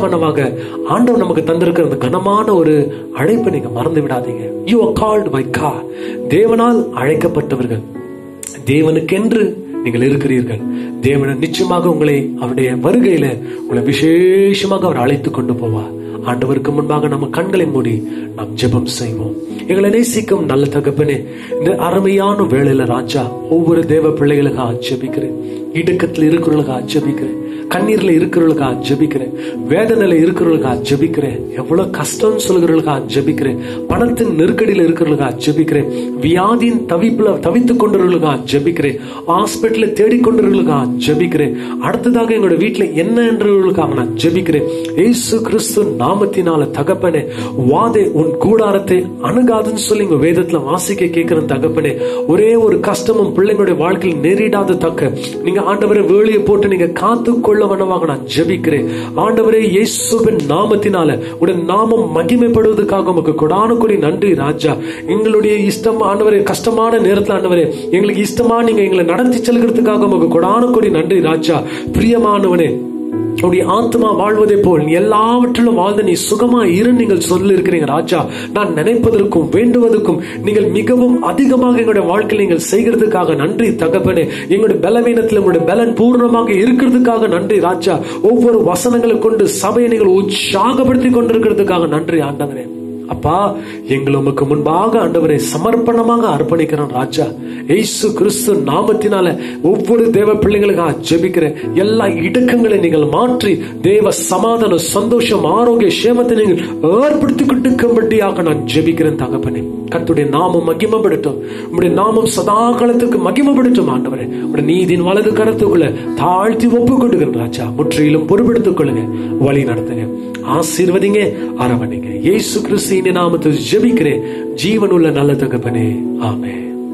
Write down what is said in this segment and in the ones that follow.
வண்ணமாக ஆண்டவர் நமக்கு தந்திருக்கிற அந்த கனமான ஒரு அழைப்பை நீங்க மறந்து விடாதீங்க யூ ஆர் கால்டு பை கா தேவனால் அழைக்கப்பட்டவர்கள் தேவனுக்கென்று நீங்கள் இருக்கிறீர்கள் தேவன் நிச்சயமாக உங்களை அவருடைய வருகையில உங்களை விசேஷமாக அவர் அழைத்து கொண்டு போவார் ஆண்டவருக்கு முன்பாக நம்ம கண்களை மூடி நாம் ஜெபம் செய்வோம் எங்களை நேசிக்கும் நல்ல தகப்பனே இந்த அருமையான வேளையில ராஜா ஒவ்வொரு தேவ பிள்ளைகளுக்காக ஜெபிக்கிறேன் இடுக்கத்தில் இருக்கிறவர்களுக்காக ஜெபிக்கிறேன் கண்ணீர்ல இருக்கிறவர்களுக்காக ஜெபிக்கிறேன் வேதனையில இருக்கிறவர்களுக்காக ஜெபிக்கிறேன் எவ்வளவு கஷ்டம் சொல்கிறவர்களுக்காக ஜெபிக்கிறேன் பணத்தின் நெருக்கடியில இருக்கிறவர்களுக்காக ஜெபிக்கிறேன் வியாதியின் தவிப்புல தவித்துக் கொண்டவர்களுக்காக ஜெபிக்கிறேன் ஹாஸ்பிட்டல தேடிக்கொண்டவர்களுக்காக ஜெபிக்கிறேன் அடுத்ததாக எங்களோட வீட்டுல என்ன என்றவர்களுக்காக நான் ஜெபிக்கிறேன் ஏசு கிறிஸ்து நாமத்தினால தகப்பனே வாதே உன் கூடாரத்தை அணுகாதுன்னு சொல்லி உங்க வேதத்துல வாசிக்க கேட்கிற தகப்பனே ஒரே ஒரு கஷ்டமும் பிள்ளைங்களுடைய வாழ்க்கையில் நேரிடாத தக்க நீங்க ஆண்டவரை வேலையை போட்டு நீங்க காத்து கொள்ள வண்ணமாக நான் ஜெபிக்கிறேன் ஆண்டவரே இயேசுவின் நாமத்தினால உடைய நாமம் மகிமைப்படுவதற்காக உமக்கு கொடான கொடி நன்றி ராஜா எங்களுடைய இஷ்டம் ஆண்டவரே கஷ்டமான நேரத்துல ஆண்டவரே எங்களுக்கு இஷ்டமா நீங்க எங்களை நடத்தி செல்கிறதுக்காக உமக்கு கொடான கொடி நன்றி ராஜா பிரியமானவனே உடைய ஆத்மா வாழ்வதை போல் நீ எல்லாவற்றிலும் வாழ்ந்து நீ சுகமா இரு நீங்கள் சொல்லி இருக்கிறீங்க ராஜா நான் நினைப்பதற்கும் வேண்டுவதற்கும் நீங்கள் மிகவும் அதிகமாக எங்களுடைய வாழ்க்கையில் நீங்கள் செய்கிறதுக்காக நன்றி தகப்பனே எங்களுடைய பலவீனத்தில் உங்களுடைய பலன் பூர்ணமாக இருக்கிறதுக்காக நன்றி ராஜா ஒவ்வொரு வசனங்களை கொண்டு சபையை நீங்கள் உற்சாகப்படுத்தி கொண்டிருக்கிறதுக்காக நன்றி ஆண்டவரே அப்பா எங்கள் உமக்கு முன்பாக ஆண்டவரை சமர்ப்பணமாக அர்ப்பணிக்கிறோம் ராஜா ஏசு கிறிஸ்து நாமத்தினால ஒவ்வொரு தேவ பிள்ளைங்களுக்காக ஜெபிக்கிற எல்லா இடுக்கங்களை நீங்கள் மாற்றி தேவ சமாதானம் சந்தோஷம் ஆரோக்கிய சேமத்தை நீங்கள் ஏற்படுத்தி கொண்டிருக்கும்படியாக நான் ஜெபிக்கிறேன் தகப்பனே கர்த்துடைய நாமம் மகிமப்படட்டும் உடைய நாமம் சதா காலத்துக்கு மகிமப்படட்டும் ஆண்டவரே உடைய நீதியின் வலது கரத்துக்குள்ள தாழ்த்தி ஒப்பு கொடுக்கிறேன் ராஜா முற்றிலும் பொறுப்பெடுத்துக் கொள்ளுங்க வழி நடத்துங்க ஆசீர்வதிங்க அரவணைங்க இயேசு கிறிஸ்தின் நாமத்தில் ஜெபிக்கிறேன் ஜீவனுள்ள நல்ல தகப்பனே ஆமே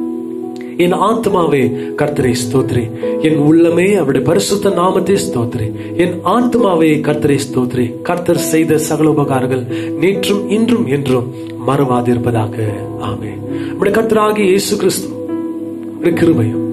என் ஆத்மாவே கர்த்தரை ஸ்தோத்ரி என் உள்ளமே அவருடைய பரிசுத்த நாமத்தை ஸ்தோத்ரி என் ஆத்மாவே கர்த்தரை ஸ்தோத்ரி கர்த்தர் செய்த சகல உபகாரங்கள் நேற்றும் இன்றும் என்றும் மறவாதிருப்பதாக ஆமே நம்முடைய கர்த்தராகிய இயேசு கிறிஸ்து கிருபையும்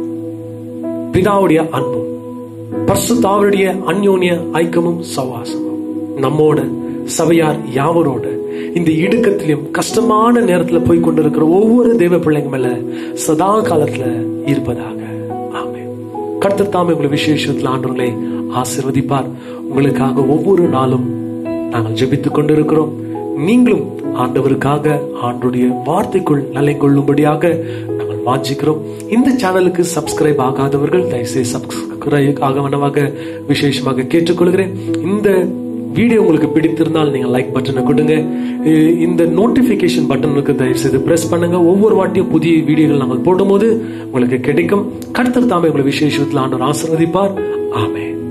பிதாவுடைய அன்பும் பர்சுத்தாவுடைய அந்யோன்ய ஐக்கியமும் சவாசமும் நம்மோட சபையார் யாவரோட இந்த இடுக்கத்திலும் கஷ்டமான நேரத்துல போய் கொண்டிருக்கிற ஒவ்வொரு தெய்வ பிள்ளைங்க மேல சதா காலத்துல இருப்பதாக ஆமே கர்த்தர் தாமே உங்களை விசேஷத்துல ஆண்டவர்களை ஆசிர்வதிப்பார் உங்களுக்காக ஒவ்வொரு நாளும் நாங்கள் ஜெபித்துக் கொண்டிருக்கிறோம் நீங்களும் ஆண்டவருக்காக ஆண்டுடைய வார்த்தைக்குள் நிலை கொள்ளும்படியாக நாங்கள் வாஞ்சிக்கிறோம் இந்த சேனலுக்கு சப்ஸ்கிரைப் ஆகாதவர்கள் தயவுசெய்து சப்ஸ்கிரைப் ஆகவனமாக விசேஷமாக கேட்டுக்கொள்கிறேன் இந்த வீடியோ உங்களுக்கு பிடித்திருந்தால் நீங்க லைக் பட்டனை கொடுங்க இ- இந்த நோட்டிபிகேஷன் பட்டனுக்கு தயவு செய்து பிரஸ் பண்ணுங்க ஒவ்வொரு வாட்டியும் புதிய வீடியோகள் நாங்கள் போடும்போது உங்களுக்கு கிடைக்கும் கருத்தர் தாமே உங்களை விசேஷத்தில் ஆண்டவர் ஆசீர்வதிப்பார் ஆமென்